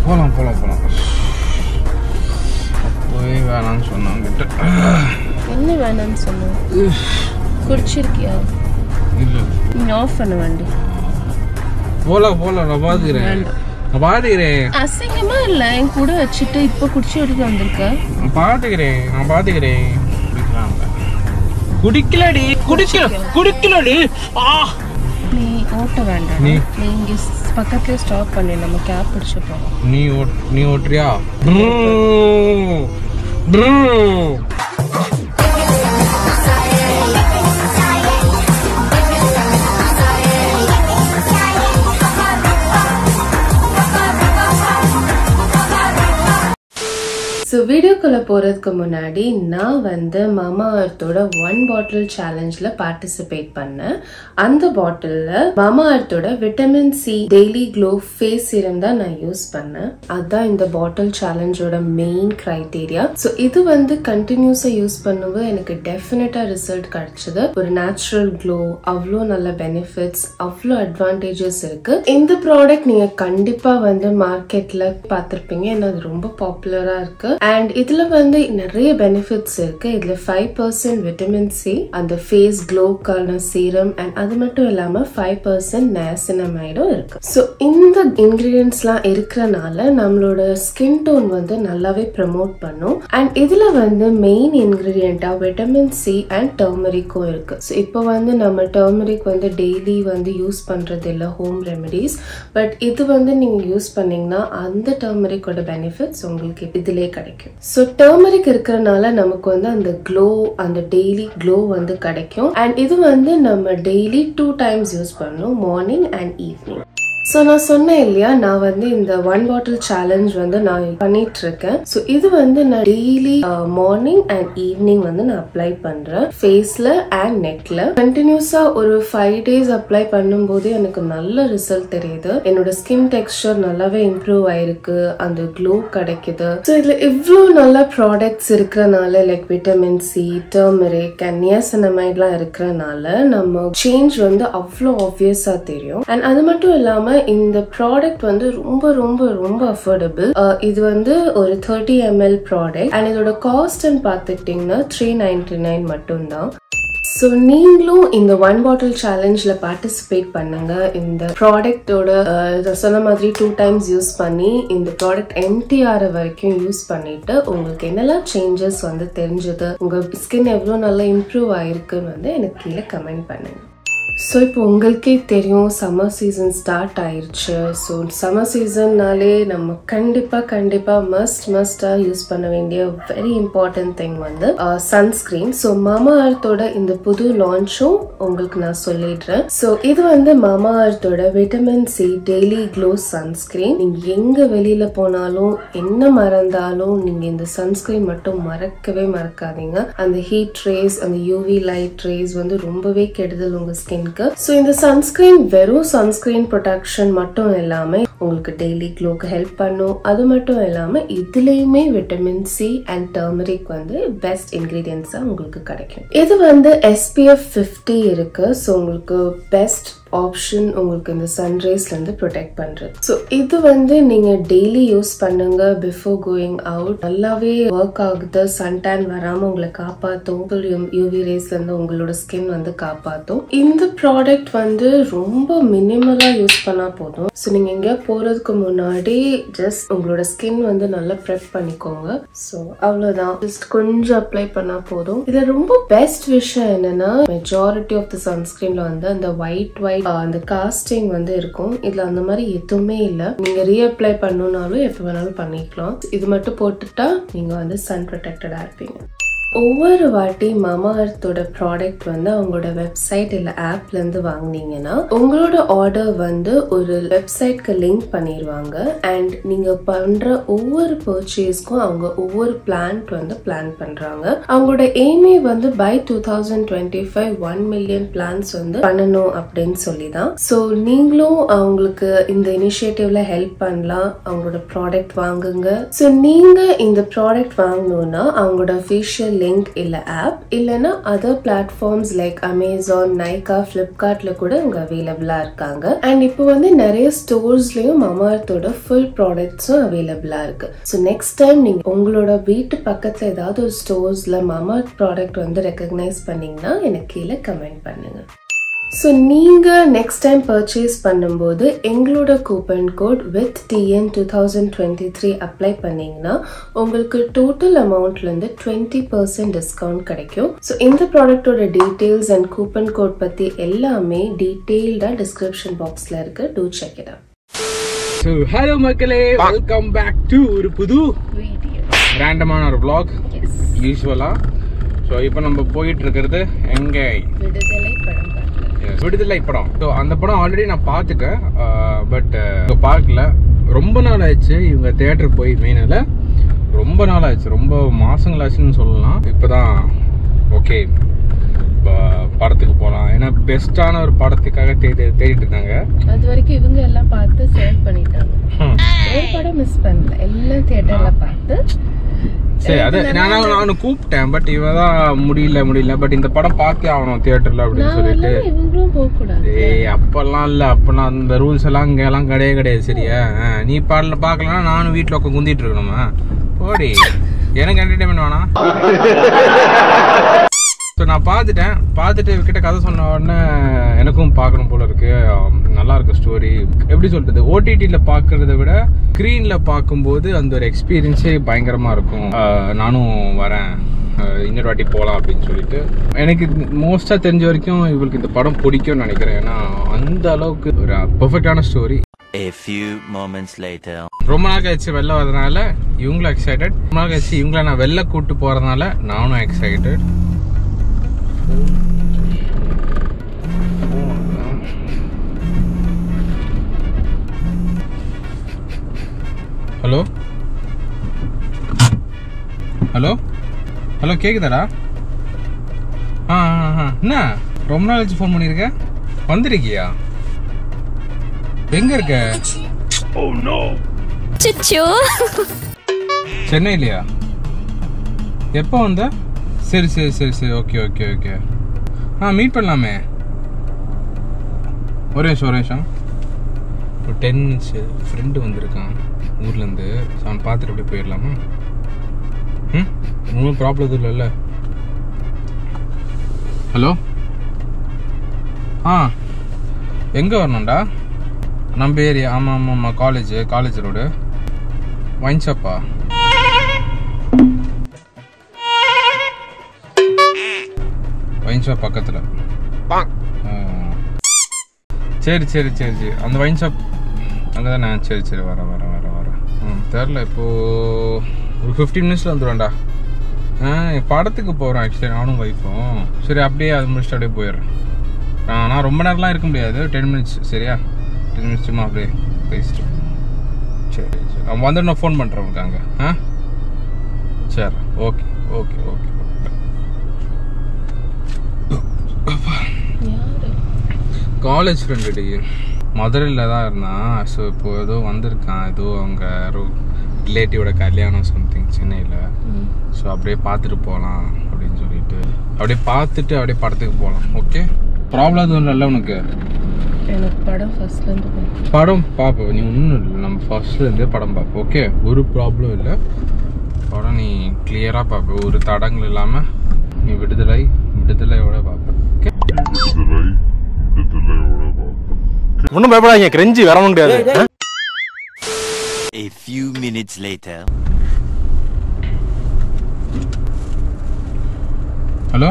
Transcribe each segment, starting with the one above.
போகலாம் போகலாம் போகலாம் போய் வேணாம்னு சொன்னாங்கிட்ட என்ன வேணாம்னு சொன்னேன் குடிச்சிருக்கியா இல்லை நீ ஆஃப் பண்ண வண்டி போகலாம் போகலாம் நான் பார்த்துக்கிறேன் வேண்டாம். நான் பார்த்துக்கிறேன் அசிங்கமா இல்ல என் கூட வச்சுட்டு இப்போ குடிச்சு எடுத்து வந்திருக்க நான் பார்த்துக்கிறேன் நான் பார்த்துக்கிறேன் குடிக்கலாம் குடிக்கலடி குடிக்கல குடிக்கலடி ஆ நீ ஓட்ட வேண்டாம் நீ? நீ இங்க ஸ்- பக்கத்துலயே ஸ்டாப் பண்ணி நம்ம கேப் பிடிச்சு போவோம் நீ ஓட் நீ ஓட்டுறியா ப்ரூ. ப்ரூ. ஸோ வீடியோக்குள்ளே போகிறதுக்கு முன்னாடி நான் வந்து மாமா அர்த்தோட ஒன் பாட்டில் சேலஞ்சில் பார்ட்டிசிபேட் பண்ணேன் அந்த பாட்டிலில் மாமா அர்த்தோட vitamin C daily glow face serum தான் நான் யூஸ் பண்ணேன் அதுதான் இந்த பாட்டில் சேலஞ்சோட மெயின் க்ரைட்டீரியா ஸோ இது வந்து கண்டினியூஸாக யூஸ் பண்ணும்போது எனக்கு டெஃபினட்டாக ரிசல்ட் கிடைச்சது ஒரு நேச்சுரல் க்ளோ அவ்வளோ நல்ல பெனிஃபிட்ஸ் அவ்வளோ அட்வான்டேஜஸ் இருக்கு இந்த ப்ராடக்ட் நீங்க கண்டிப்பா வந்து மார்க்கெட்ல பார்த்திருப்பீங்க ஏன்னா அது ரொம்ப பாப்புலரா இருக்கு அண்ட் இதுல வந்து நிறைய பெனிஃபிட்ஸ் இருக்கு இதுல ஃபைவ் பர்சன்ட் விட்டமின் சி அந்த ஃபேஸ் க்ளோக்கான சீரம் அண்ட் அது மட்டும் இல்லாம ஃபைவ் பர்சன்ட் நேசனமைடும் இருக்கு ஸோ இந்த இன்கிரீடியன்ஸ்லாம் இருக்கிறனால நம்மளோட ஸ்கின் டோன் வந்து நல்லாவே ப்ரமோட் பண்ணும் அண்ட் இதுல வந்து மெயின் இன்கிரீடியண்டா விட்டமின் சி அண்ட் டர்மரிக்கும் இருக்கு ஸோ இப்போ வந்து நம்ம டர்மரிக் வந்து டெய்லி வந்து யூஸ் பண்றது இல்ல ஹோம் ரெமெடிஸ் பட் இது வந்து நீங்க யூஸ் பண்ணீங்கன்னா அந்த டர்மரிக்கோட பெனிஃபிட்ஸ் உங்களுக்கு இதுலயே கிடைக்கும் ஸோ டர்மரிக் இருக்கிறனால நமக்கு வந்து அந்த க்ளோ அந்த டெய்லி க்ளோ வந்து கிடைக்கும் அண்ட் இது வந்து நம்ம டெய்லி டூ டைம்ஸ் யூஸ் பண்ணணும் மார்னிங் அண்ட் ஈவினிங் ஸோ நான் சொன்னேன் இல்லையா நான் வந்து இந்த ஒன் பாட்டில் சேலஞ்ச் வந்து நான் பண்ணிட்டு இருக்கேன் ஸோ இது வந்து நான் டெய்லி மார்னிங் அண்ட் ஈவினிங் வந்து நான் அப்ளை பண்றேன் ஃபேஸ்ல அண்ட் நெக்ல கண்டினியூஸா ஒரு ஃபைவ் டேஸ் அப்ளை பண்ணும்போது எனக்கு நல்ல ரிசல்ட் தெரியுது என்னோட ஸ்கின் டெக்ஸ்டர் நல்லாவே இம்ப்ரூவ் ஆயிருக்கு அந்த க்ளோ கிடைக்குது ஸோ இதுல இவ்வளோ நல்ல ப்ராடக்ட்ஸ் இருக்கிறனால like vitamin C turmeric and நியாசனமைட்லாம் இருக்கிறனால நம்ம சேஞ்ச் வந்து அவ்வளோ ஆப்வியஸா தெரியும் அண்ட் அது மட்டும் இல்லாம இந்த ப்ராடக்ட் வந்து ரொம்ப ரொம்ப ரொம்ப அஃபோர்டபுள் இது வந்து ஒரு தேர்ட்டி எம்எல் ப்ராடக்ட் அண்ட் இதோட காஸ்ட்னு பார்த்துக்கிட்டிங்கன்னா த்ரீ நைன்டி நைன் மட்டும்தான் ஸோ நீங்களும் இந்த ஒன் பாட்டில் சேலஞ்சில் பார்ட்டிசிபேட் பண்ணுங்க இந்த ப்ராடக்டோட சொன்ன மாதிரி டூ டைம்ஸ் யூஸ் பண்ணி இந்த ப்ராடக்ட் எம்டி ஆற வரைக்கும் யூஸ் பண்ணிட்டு உங்களுக்கு என்னெல்லாம் சேஞ்சஸ் வந்து தெரிஞ்சது உங்க ஸ்கின் எவ்வளோ நல்லா இம்ப்ரூவ் ஆயிருக்குன்னு வந்து எனக்கு கீழே கமெண்ட் பண்ணுங்க ஸோ இப்போ உங்களுக்கே தெரியும் சம்மர் சீசன் ஸ்டார்ட் ஆயிருச்சு ஸோ சம்மர் சீசன்னாலே நம்ம கண்டிப்பாக கண்டிப்பாக மஸ்ட் மஸ்டாக யூஸ் பண்ண வேண்டிய வெரி இம்பார்ட்டன்ட் திங் வந்து சன்ஸ்கிரீன் ஸோ மாமா அர்த்தோட இந்த புது லான்ச்சும் உங்களுக்கு நான் சொல்லிடுறேன் ஸோ இது வந்து மாமா அர்த்தோட vitamin C daily glow sunscreen நீங்கள் எங்கே வெளியில் போனாலும் என்ன மறந்தாலும் நீங்கள் இந்த சன்ஸ்கிரீன் மட்டும் மறக்கவே மறக்காதீங்க அந்த ஹீட் ரேஸ் அந்த யூவி லைட் ரேஸ் வந்து ரொம்பவே கெடுதல் உங்கள் ஸ்கின்க்கு ஸோ இந்த சன்ஸ்கிரீன் வெறும் சன்ஸ்கிரீன் ப்ரொடெக்ஷன் மட்டும் இல்லாமல் உங்களுக்கு டெய்லி க்ளோக்கு ஹெல்ப் பண்ணும் அது மட்டும் இல்லாமல் இதுலேயுமே விட்டமின் சி அண்ட் டர்மரிக் வந்து பெஸ்ட் இன்க்ரீடியன்ஸாக உங்களுக்கு கிடைக்கும் இது வந்து எஸ்பிஎஃப் ஃபிஃப்டி இருக்கு ஸோ உங்களுக்கு பெஸ்ட் ஆப்ஷன் உங்களுக்கு இந்த சன்ரைஸ்ல இருந்து ப்ரொடெக்ட் பண்றது ஸோ இது வந்து நீங்க டெய்லி யூஸ் பண்ணுங்க பிஃபோர் கோயிங் அவுட் நல்லாவே ஒர்க் ஆகுது சன் டேன் வராம உங்களை காப்பாத்தும் யூவி ரேஸ்ல இருந்து உங்களோட ஸ்கின் வந்து காப்பாத்தும் இந்த ப்ராடக்ட் வந்து ரொம்ப மினிமலா யூஸ் பண்ணா போதும் ஸோ நீங்க எங்கேயா போறதுக்கு முன்னாடி ஜஸ்ட் உங்களோட ஸ்கின் வந்து நல்லா ப்ரெப் பண்ணிக்கோங்க ஸோ அவ்வளவுதான் ஜஸ்ட் கொஞ்சம் அப்ளை பண்ணா போதும் இதுல ரொம்ப பெஸ்ட் விஷயம் என்னன்னா மெஜாரிட்டி ஆஃப் த சன்ஸ்கிரீன்ல வந்து அந்த ஒயிட் ஒயிட் அந்த காஸ்டிங் வந்து இருக்கும் இதுல அந்த மாதிரி எதுவுமே இல்ல நீங்க ரீஅப்ளை பண்ணணும்னாலும் எப்ப வேணாலும் பண்ணிக்கலாம் இது மட்டும் போட்டுட்டா நீங்க வந்து சன் ப்ரொடெக்டடா இருப்பீங்க ஒவ்வொரு வாட்டி மாமா அர்த்தோட ப்ராடக்ட் வந்து அவங்களோட வெப்சைட் இல்ல ஆப்ல இருந்து வாங்குனீங்கன்னா உங்களோட ஆர்டர் வந்து ஒரு வெப்சைட்க்கு லிங்க் பண்ணிடுவாங்க அண்ட் நீங்க பண்ற ஒவ்வொரு பர்ச்சேஸ்க்கும் அவங்க ஒவ்வொரு பிளான்ட் வந்து பிளான் பண்றாங்க அவங்களோட எய்மே வந்து by two thousand twenty five one million plans வந்து பண்ணணும் அப்படின்னு சொல்லி தான் ஸோ நீங்களும் அவங்களுக்கு இந்த இனிஷியேட்டிவ்ல ஹெல்ப் பண்ணலாம் அவங்களோட ப்ராடக்ட் வாங்குங்க ஸோ நீங்க இந்த ப்ராடக்ட் வாங்கணும்னா அவங்களோட அஃபிஷியல் லிங்க் இல்ல ஆப் இல்லைன்னா other platforms like Amazon Nykaa ஃபிளிப்கார்ட்ல கூட இவங்க அவைலபிளா இருக்காங்க அண்ட் இப்போ வந்து நிறைய ஸ்டோர்ஸ்லயும் மமார்த்தோட ஃபுல் ப்ராடக்ட்ஸும் அவைலபிளா இருக்கு ஸோ நெக்ஸ்ட் டைம் நீங்க உங்களோட வீட்டு பக்கத்துல ஏதாவது ஒரு ஸ்டோர்ஸ்ல மமார்த் ப்ராடக்ட் வந்து ரெக்கக்னைஸ் பண்ணீங்கன்னா எனக்கு கீழே கமெண்ட் பண்ணுங்க ஸோ நீங்கள் நெக்ஸ்ட் டைம் பர்ச்சேஸ் பண்ணும்போது எங்களோட coupon code with TN two thousand twenty three apply பண்ணீங்கன்னா உங்களுக்கு டோட்டல் அமௌண்ட்லேருந்து டுவெண்ட்டி பர்சன்ட் டிஸ்கவுண்ட் கிடைக்கும் ஸோ இந்த ப்ராடக்ட்டோட டீட்டெயில்ஸ் அண்ட் கூப்பன் கோட் பற்றி எல்லாமே டீட்டெயில்டாக டிஸ்கிரிப்ஷன் பாக்ஸில் இருக்கு do check it so hello மக்களே வெல்கம் பேக் டு ஒரு புது வீடியோ ரேண்டமான ஒரு vlog எஸ் யூஸ்வலாக ஸோ இப்போ நம்ம போயிட்டு இருக்கிறது எங்கே விடுதலை படம் பார்க்கல விடுதலை படம் ஸோ அந்த படம் ஆல்ரெடி நான் பார்த்துட்டேன் பட் பார்க்கல ரொம்ப நாள் ஆச்சு இவங்க தேட்டர் போய் மெயினில் ரொம்ப நாள் ஆச்சு ரொம்ப மாசங்கள் ஆச்சுன்னு சொல்லலாம் இப்போதான் ஓகே படத்துக்கு போகலாம் ஏன்னா பெஸ்ட்டான ஒரு படத்துக்காக தேடி தேடிட்டு இருக்காங்க அது வரைக்கும் இவங்க எல்லாம் பார்த்து சேவ் பண்ணிட்டாங்க ஒரு படம் மிஸ் பண்ணல எல்லாம் தியேட்டர்ல பார்த்து சரி அது நான் நான் கூப்பிட்டேன் பட் இவ தான் முடியல முடியல பட் இந்த படம் பார்த்தே ஆகணும் தியேட்டர்ல அப்படின்னு நான் சொல்லிட்டு வரலன்னா இவங்களும் போக கூடாது ஏய் அப்பெல்லாம் இல்ல அப்பெல்லாம் அந்த ரூல்ஸ் எல்லாம் இங்க எல்லாம் கிடையவே கிடையாது சரியா ஆ, நீ பாடல பார்க்கலாம் நானும் வீட்டுல உட்காந்து குந்திட்டு இருக்கணுமா போடி எனக்கு என்டர்டைன்மெண்ட் வேணாம் ஸோ நான் பார்த்துட்டேன் பார்த்துட்டு இவகிட்ட கதை சொன்ன உடனே எனக்கும் பார்க்கணும் போல இருக்கு ஆம், நல்லா இருக்கு ஸ்டோரி எப்படி சொல்றது ஓடிடியில் பார்க்கறத விட ஸ்க்ரீனில் பார்க்கும்போது அந்த ஒரு எக்ஸ்பீரியன்ஸே பயங்கரமாக இருக்கும் ஆ, நானும் வரேன் ஆ, இன்னொரு வாட்டி போகலாம் அப்படின்னு சொல்லிட்டு எனக்கு மோஸ்ட்டாக தெரிஞ்ச வரைக்கும் இவளுக்கு இந்த படம் பிடிக்கும்னு நினைக்கிறேன் ஏன்னா அந்த அளவுக்கு ஒரு பெர்ஃபெக்டான story A few moments later. ரொம்ப நாள் கழிச்சு வெளில வரதுனால இவங்களும் எக்ஸைட்டட் ரொம்ப நாள் கழிச்சு இவங்கள நான் வெளில கூட்டு போறதுனால நானும் எக்ஸைட்டட் ஹலோ ஹலோ ஹலோ கேக்குதாடா ஆ ஆ, ஆ. என்ன ரொம்ப நாள் கழிச்சு ஃபோன் பண்ணியிருக்க வந்திருக்கியா எங்க இருக்க சுச்சு சென்னையிலையா எப்போ வந்த சரி சரி சரி சரி ஓகே ஓகே ஓகே ஆ மீட் பண்ணலாமே ஒரு நிமிஷம் ஒரு நிமிஷம் ஒரு டென் மினிட்ஸ் ஃப்ரெண்டு வந்திருக்கான் ஊர்லேருந்து அவன் பார்த்துட்டு அப்படியே போயிடலாமா ம் ஒன்றும் ப்ராப்ளம் எதுவும் இல்லைல்ல ஹலோ ஆ எங்கே வரணும்டா நம்ம ஏரியா ஆமாம் ஆமாம் ஆமாம் காலேஜ் காலேஜ் ரோடு வைன் ஷாப்பா வைன் ஷாப் பக்கத்தில் சரி சரி சரி சரி அந்த வைன் ஷாப் அங்கே தானே சரி சரி வரேன் வரேன் வரேன் வரேன் ம் தெரில இப்போ ஒரு ஃபிஃப்டீன் மினிட்ஸில் வந்துடும்டா ஆ படத்துக்கு போகிறோம் ஆக்சுவலி நானும் ஒய்ஃபும் சரி அப்படியே அது முடிச்சுட்டு அப்படியே போயிடுறேன் ஆ நான் ரொம்ப நேரம்லாம் இருக்க முடியாது டென் மினிட்ஸ் சரியா டென் மினிட்ஸ் சும்மா அப்படியே பேசிட்டு சரி சரி அவன் வந்து நான் ஃபோன் பண்ணுறேன் உனக்கு அங்கே ஆ சரி okay okay okay college friend டி மதுரையில் தான் இருந்தான் ஸோ இப்போ ஏதோ வந்திருக்கான் ஏதோ அவங்க யாரோ ரிலேட்டிவோட கல்யாணம் சம்திங் சென்னையில் ஸோ அப்படியே பார்த்துட்டு போகலாம் அப்படின்னு சொல்லிட்டு அப்படியே பார்த்துட்டு அப்படியே படத்துக்கு போகலாம் ஓகே ப்ராப்ளம் எதுவும் இல்லைல்ல உனக்கு எனக்கு படம் ஃபர்ஸ்ட்ல இருந்து பார்க்கணும். படம் பார்ப்போம் நீ ஒன்றும் இல்லை நம்ம ஃபர்ஸ்ட்லேருந்தே படம் பார்ப்போம் ஓகே ஒரு ப்ராப்ளம் இல்லை படம் நீ கிளியராக பார்ப்ப ஒரு தடங்கள் இல்லாமல் நீ விடுதலை விடுதலையோட பார்ப்ப ஓகே ஒன்றும் பயப்படாதீங்க கிரெஞ்சி வர முடியாது A few minutes later. Hello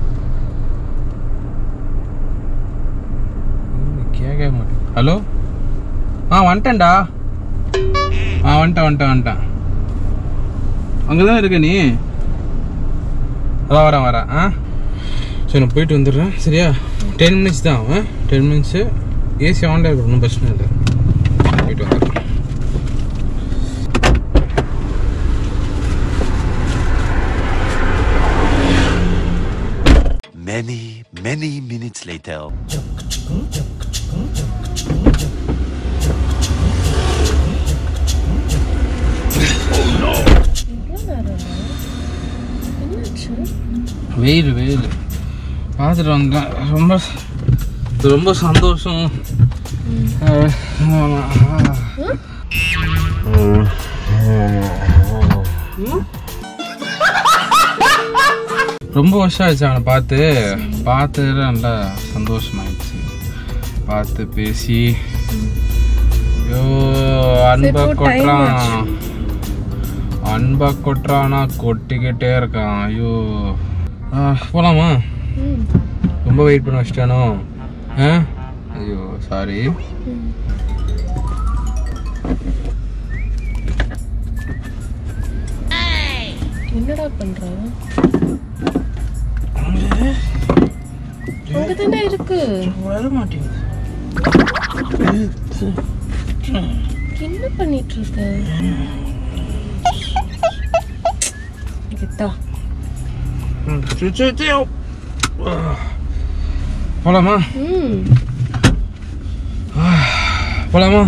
கேட்க மாட்டேன் ஹலோ ஆ வந்துட்டேன்டா ஆ வந்துட்டேன் வந்துட்டேன் வந்துட்டேன் அங்கே தான் இருக்க நீ அதான் வரேன் வரேன் ஆ சரி நான் போயிட்டு வந்துடுறேன் சரியா டென் மினிட்ஸ் தான் ஆகும் டென் மினிட்ஸு ஏசி ஆன்ல இருக்கு ஒன்றும் பிரச்சனை இல்லை போயிட்டு வந்துடுறேன் Many, many minutes later. எவ்வளோ நேரம் என்னாச்சு வெயில் வெயில் பார்த்துட்டு வந்தேன் ரொம்ப ரொம்ப சந்தோஷம் அஹ், ரொம்ப வருஷம் ஆச்சு அவனை பார்த்து பார்த்ததுல நல்லா சந்தோஷமாயிடுச்சு பார்த்து பேசி ஐயோ அன்பா இப்போ time கொட்டுறான் அன்பா கொட்டுறானா கொட்டிக்கிட்டே இருக்கான் ஐயோ ஆ, போலாமா ம் ரொம்ப வெயிட் பண்ண வச்சிட்டானோ ஆ ஐயோ சாரி என்னடா பண்ற அங்க தானே இருக்கு வர மாட்டேங்குது என்ன பண்ணிட்டு இருக்க கிட்டா போலாமா ம் போலாமா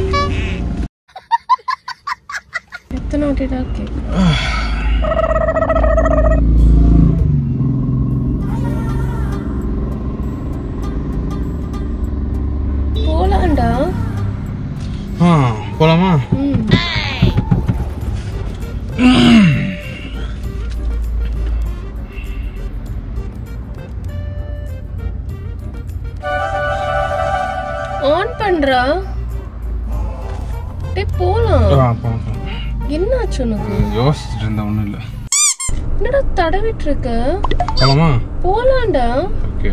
எத்தனை வாட்டிடா கேக்கு போலாம்டா ஆ போலாமா ம் ஆன் பண்றா டேய் போலாம் ஆ போலாம் போலாம் என்னாச்சு உனக்கு யோசிச்சுட்டு இருந்தேன் ஒன்றும் இல்லை என்னடா தடவிட்டு இருக்க போலாமா போலாம்டா ஓகே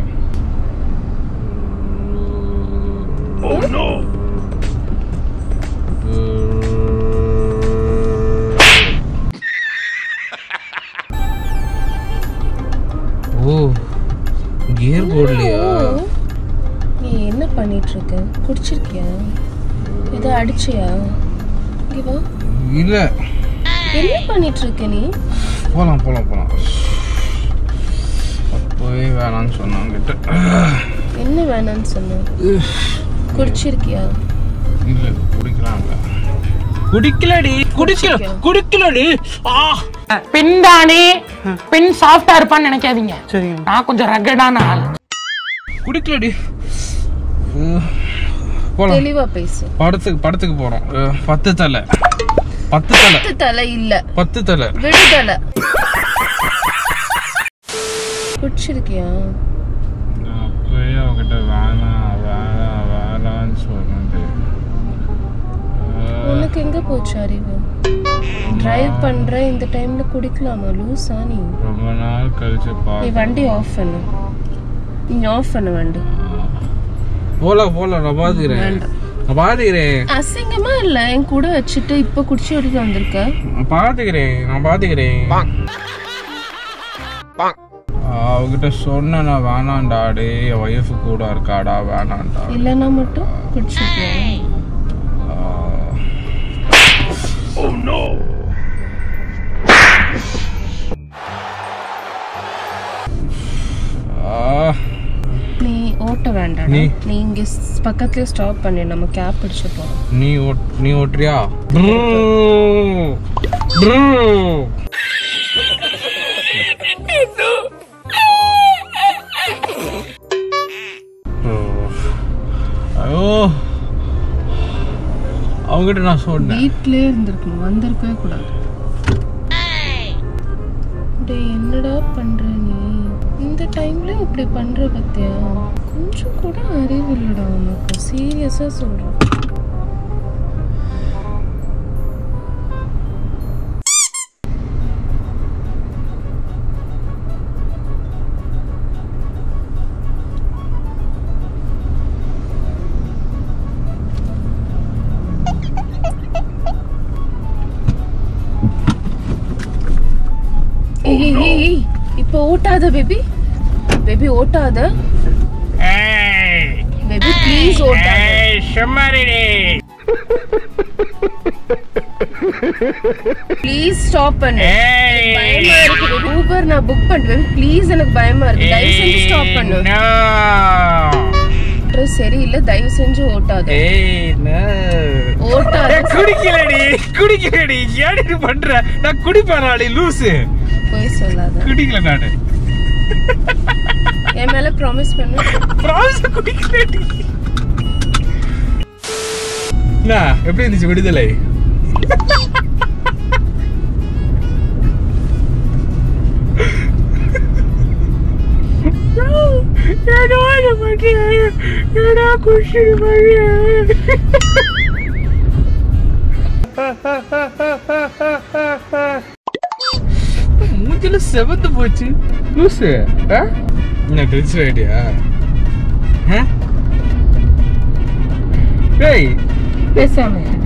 ஓ கியர் போர்ட்லையா ஓ, நீ என்ன பண்ணிட்டு இருக்க குடிச்சிருக்கியா இதை அடிச்சியா இங்க வா இல்ல என்ன பண்ணிட்டு இருக்க நீ போலாம் போலாம் போலாம் அப்போவே வேணாம்னு சொன்னாங்கிட்ட என்ன வேணாம்னு சொன்ன குடிச்சிருக்கியா இல்ல குடிக்கலாம்ல குடிக்கலடி குடிக்கல குடிக்கலடி ஆ பெண் தானே பெண் சாஃப்டா இருப்பான்னு நினைக்காதீங்க நான் கொஞ்சம் ரகடான ஆள் குடிக்கலடி உம், போலாம் தெளிவா பேசு படத்துக்கு படத்துக்கு போறோம் அஹ், பத்து தலை பத்து தலை பத்து தலை இல்ல பத்து தலை விடுதலை குடிச்சிருக்கியா நான் அப்பயே அவகிட்ட வேணாம் வேணாம் வேணாம்னு சொன்னது உனக்கு எங்க போச்சு அறிவு டிரைவ் பண்ற இந்த டைம்ல குடிக்கலாமா லூசா நீ ரொம்ப நாள் கழிச்சு நீ பார்க்க வண்டி ஆஃப் பண்ணு நீ ஆஃப் பண்ணு வண்டி போலாம் போலாம் நான் பாத்துக்கிறேன் வேண்டாம். நான் பாத்துக்கிறேன் அசிங்கமா இல்ல என் கூட வச்சுட்டு இப்ப குடிச்சு எடுத்து வந்திருக்க நான் பாத்துக்கிறேன் நான் பாத்துக்கிறேன் அவகிட்ட சொன்ன நான் வேணாம்டா டே என் ஒய்ஃபு கூட இருக்காடா வேணாம்டா இல்லைன்னா மட்டும் குடிச்சிருக்கியா ஆ, நீ ஓட்ட வேண்டாம் நீ- நீ இங்க ஸ்- பக்கத்துலயே ஸ்டாப் பண்ணி நம்ம கேப் பிடிச்சு போறோம் நீ ஓட் நீ ஓட்டுறியா ப்ரூ, ப்ரூ. ஓ. ஐயோ அவகிட்ட நான் சொன்னேன் வீட்லயே இருந்திருக்கணும் வந்திருக்கவே கூடாது டேய் என்னடா பண்ற நீ இந்த டைம்ல இப்படி பண்ற பத்தியா கொஞ்சம் கூட அறிவு இல்லடா உனக்கு சீரியஸா சொல்றேன் ஏய் ஏய், ஏய் ஏய் இப்போ ஓட்டாத பேபி பேபி ஓட்டாத பேபி ப்ளீஸ் ஓட்டாத ப்ளீஸ் ஸ்டாப் பண்ணு பயமா இருக்கு பேபி ஊபர் நான் புக் பண்ணிட்டேன் ப்ளீஸ் எனக்கு பயமா இருக்கு தயவு செஞ்சு ஸ்டாப் பண்ணு அட்ரஸ் சரியில்லை தயவு செஞ்சு ஓட்டாத ஓட்டாத குடிக்கலடி குடிக்கலடி ஏடி பண்ற நான் குடிப்பேனாடி லூசு போய் சொல்லாத குடிக்கல நானு என் மேல ப்ராமிஸ் பண்ணு ப்ராமிஸ் குடிக்கலடி என்ன எப்படி இருந்துச்சு விடுதலை மூஞ்சில செவந்து போச்சு லூசு ஆ? என்ன டென்ஷன் ஆயிட்டியா ஆ? டேய் பேசாம